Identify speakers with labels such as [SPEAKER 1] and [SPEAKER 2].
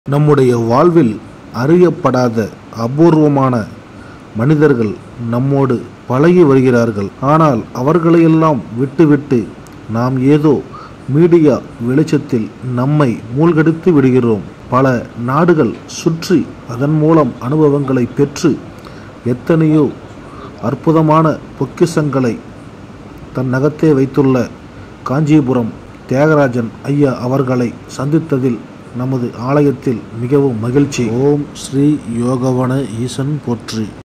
[SPEAKER 1] நம்முடைய வாழ்வில் அறியப்படாத அபூர்வமான மனிதர்கள் நம்மோடு பழகி வருகிறார்கள் ஆனால் அவர்களையெல்லாம் விட்டுவிட்டு நாம் ஏதோ மீடியா வெளிச்சத்தில் நம்மை மூழ்கடித்து விடுகிறோம் பல நாடுகள் சுற்றி அதன் மூலம் அனுபவங்களை பெற்று எத்தனையோ அற்புதமான பொக்கிஷங்களை தன் நகத்தே வைத்துள்ள காஞ்சிபுரம் தியாகராஜன் ஐயா அவர்களை சந்தித்ததில் நமது ஆலயத்தில் மிகவும் மகிழ்ச்சி ஓம் ஸ்ரீ யோகவன ஈசன் போற்றி